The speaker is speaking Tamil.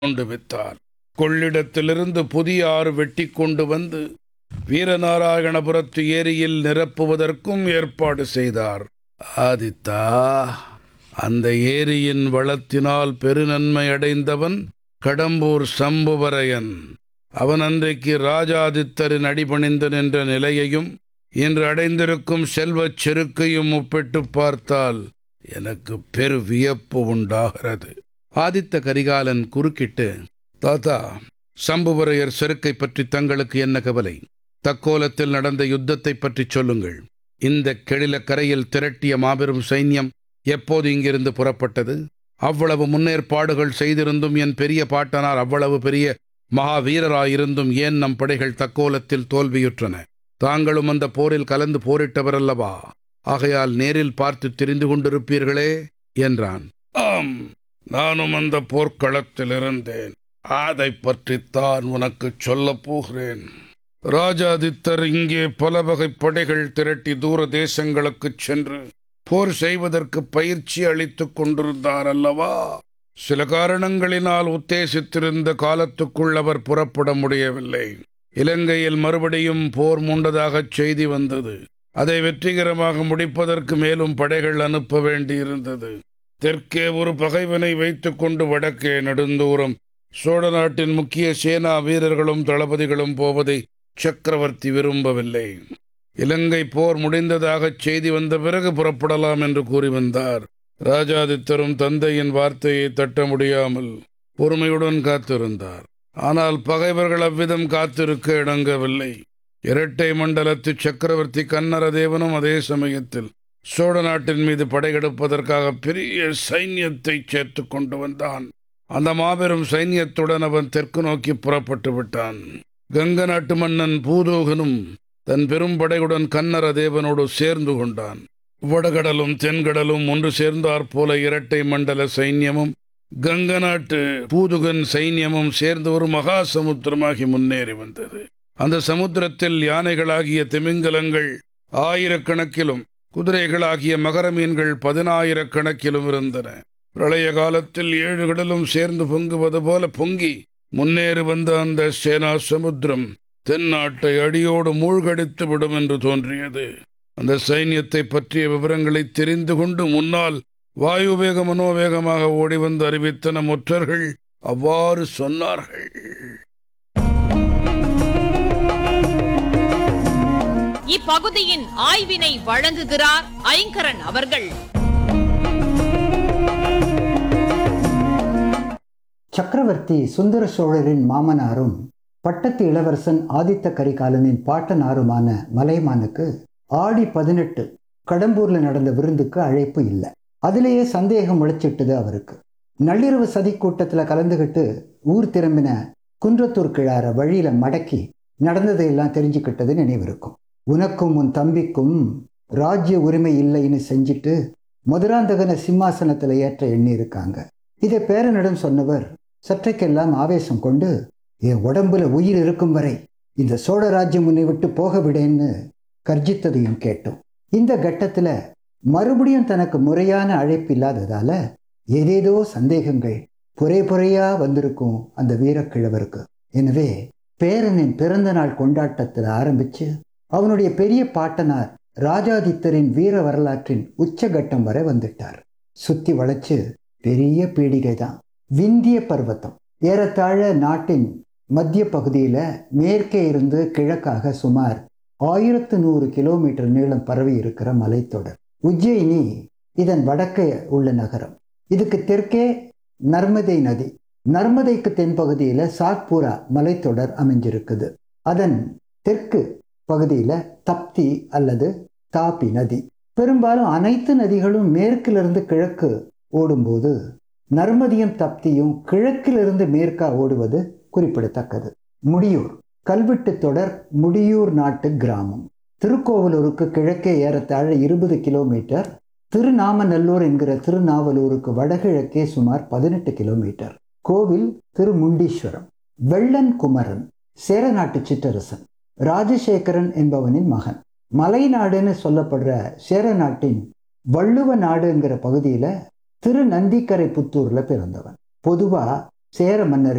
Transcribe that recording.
கொண்டு வித்தார் கொள்ளிடத்திலிருந்து புதிய ஆறு வெட்டி கொண்டு வந்து வீரநாராயணபுரத்து ஏரியில் நிரப்புவதற்கும் ஏற்பாடு செய்தார் ஆதித்தா அந்த ஏரியின் வளத்தினால் பெருநன்மை அடைந்தவன் கடம்பூர் சம்புவரையன் அவன் அன்றைக்கு ராஜாதித்தரின் அடிபணிந்து நின்ற நிலையையும் இன்று அடைந்திருக்கும் செல்வச் செருக்கையும் ஒப்பிட்டுப் பார்த்தால் எனக்கு பெரு வியப்பு உண்டாகிறது ஆதித்த கரிகாலன் குறுக்கிட்டு தாத்தா சம்புவரையர் செருக்கை பற்றி தங்களுக்கு என்ன கவலை தக்கோலத்தில் நடந்த யுத்தத்தை பற்றி சொல்லுங்கள் இந்த கெழில கரையில் திரட்டிய மாபெரும் சைன்யம் எப்போது இங்கிருந்து புறப்பட்டது அவ்வளவு முன்னேற்பாடுகள் செய்திருந்தும் என் பெரிய பாட்டனார் அவ்வளவு பெரிய மகாவீரராயிருந்தும் ஏன் நம் படைகள் தக்கோலத்தில் தோல்வியுற்றன தாங்களும் அந்த போரில் கலந்து போரிட்டவர் அல்லவா ஆகையால் நேரில் பார்த்து தெரிந்து கொண்டிருப்பீர்களே என்றான் ஆம் நானும் அந்த போர்க்களத்தில் இருந்தேன் அதை பற்றித்தான் உனக்கு சொல்லப் போகிறேன் ராஜாதித்தர் இங்கே பல வகை படைகள் திரட்டி தூர தேசங்களுக்குச் சென்று போர் செய்வதற்கு பயிற்சி அளித்துக் கொண்டிருந்தார் அல்லவா சில காரணங்களினால் உத்தேசித்திருந்த காலத்துக்குள் அவர் புறப்பட முடியவில்லை இலங்கையில் மறுபடியும் போர் மூண்டதாகச் செய்தி வந்தது அதை வெற்றிகரமாக முடிப்பதற்கு மேலும் படைகள் அனுப்ப வேண்டியிருந்தது தெற்கே ஒரு பகைவனை வைத்துக்கொண்டு வடக்கே நெடுந்தூரம் சோழ நாட்டின் முக்கிய சேனா வீரர்களும் தளபதிகளும் போவதை சக்கரவர்த்தி விரும்பவில்லை இலங்கை போர் முடிந்ததாகச் செய்தி வந்த பிறகு புறப்படலாம் என்று கூறி வந்தார் ராஜாதித்தரும் தந்தையின் வார்த்தையை தட்ட முடியாமல் பொறுமையுடன் காத்திருந்தார் ஆனால் பகைவர்கள் அவ்விதம் காத்திருக்க இணங்கவில்லை இரட்டை மண்டலத்து சக்கரவர்த்தி கன்னரதேவனும் அதே சமயத்தில் சோழ நாட்டின் மீது படையெடுப்பதற்காக பெரிய சைன்யத்தை சேர்த்து கொண்டு வந்தான் அந்த மாபெரும் சைன்யத்துடன் அவன் தெற்கு நோக்கி புறப்பட்டு விட்டான் கங்க நாட்டு மன்னன் பூதோகனும் தன் பெரும் படையுடன் கன்னர தேவனோடு சேர்ந்து கொண்டான் வடகடலும் தென்கடலும் ஒன்று சேர்ந்தாற் போல இரட்டை மண்டல சைன்யமும் கங்க நாட்டு பூதுகன் சைன்யமும் சேர்ந்து ஒரு மகா சமுத்திரமாகி முன்னேறி வந்தது அந்த சமுத்திரத்தில் யானைகளாகிய திமிங்கலங்கள் ஆயிரக்கணக்கிலும் குதிரைகளாகிய மகர மீன்கள் பதினாயிரக்கணக்கிலும் இருந்தன பிரளய காலத்தில் ஏழு கடலும் சேர்ந்து பொங்குவது போல பொங்கி முன்னேறி வந்த அந்த சேனா சமுத்திரம் தென்னாட்டை அடியோடு மூழ்கடித்து விடும் என்று தோன்றியது அந்த சைன்யத்தை பற்றிய விவரங்களை தெரிந்து கொண்டு முன்னால் வாயுவேக மனோவேகமாக ஓடி வந்து அறிவித்தன முற்றர்கள் அவ்வாறு சொன்னார்கள் இப்பகுதியின் ஆய்வினை வழங்குகிறார் ஐங்கரன் அவர்கள் சக்கரவர்த்தி சுந்தர சோழரின் மாமனாரும் பட்டத்து இளவரசன் ஆதித்த கரிகாலனின் பாட்டனாருமான மலைமானுக்கு ஆடி பதினெட்டு கடம்பூர்ல நடந்த விருந்துக்கு அழைப்பு இல்லை அதிலேயே சந்தேகம் முளைச்சிட்டுது அவருக்கு நள்ளிரவு சதி கூட்டத்தில் கலந்துகிட்டு ஊர் திரும்பின குன்றத்தூர் கிழார வழியில மடக்கி நடந்ததையெல்லாம் தெரிஞ்சுக்கிட்டது நினைவிருக்கும் உனக்கும் உன் தம்பிக்கும் ராஜ்ய உரிமை இல்லைன்னு செஞ்சுட்டு மதுராந்தகன சிம்மாசனத்தில் ஏற்ற எண்ணி இருக்காங்க இதை பேரனிடம் சொன்னவர் சற்றைக்கெல்லாம் ஆவேசம் கொண்டு என் உடம்புல உயிர் இருக்கும் வரை இந்த சோழ ராஜ்யம் உன்னை விட்டு போக விடேன்னு கர்ஜித்ததையும் கேட்டோம் இந்த கட்டத்தில் மறுபடியும் தனக்கு முறையான அழைப்பு இல்லாததால ஏதேதோ சந்தேகங்கள் புரை புறையா வந்திருக்கும் அந்த வீரக்கிழவருக்கு எனவே பேரனின் பிறந்த நாள் கொண்டாட்டத்தில் ஆரம்பிச்சு அவனுடைய பெரிய பாட்டனார் ராஜாதித்தரின் வீர வரலாற்றின் உச்சகட்டம் வரை வந்துட்டார் சுத்தி வளைச்சு பெரிய பீடிகை தான் விந்திய பர்வதம் ஏறத்தாழ நாட்டின் மத்திய பகுதியில் மேற்கே இருந்து கிழக்காக சுமார் ஆயிரத்து நூறு கிலோமீட்டர் நீளம் பரவி இருக்கிற மலைத்தொடர் உஜ்ஜயினி இதன் வடக்கே உள்ள நகரம் இதுக்கு தெற்கே நர்மதை நதி நர்மதைக்கு தென்பகுதியில் சாத்பூரா மலைத்தொடர் அமைஞ்சிருக்குது அதன் தெற்கு பகுதியில் தப்தி அல்லது தாப்பி நதி பெரும்பாலும் அனைத்து நதிகளும் மேற்கிலிருந்து கிழக்கு ஓடும்போது நர்மதியும் தப்தியும் கிழக்கிலிருந்து மேற்கா ஓடுவது குறிப்பிடத்தக்கது முடியூர் கல்வெட்டு தொடர் முடியூர் நாட்டு கிராமம் திருக்கோவலூருக்கு கிழக்கே ஏறத்தாழ இருபது கிலோமீட்டர் திருநாமநல்லூர் என்கிற திருநாவலூருக்கு வடகிழக்கே சுமார் பதினெட்டு கிலோமீட்டர் கோவில் திருமுண்டீஸ்வரம் வெள்ளன் குமரன் சேர நாட்டு சிற்றரசன் ராஜசேகரன் என்பவனின் மகன் மலைநாடுன்னு சொல்லப்படுற சேர நாட்டின் வள்ளுவ நாடுங்கிற பகுதியில் திரு நந்திக்கரை புத்தூர்ல பிறந்தவன் பொதுவா சேர மன்னர்கள்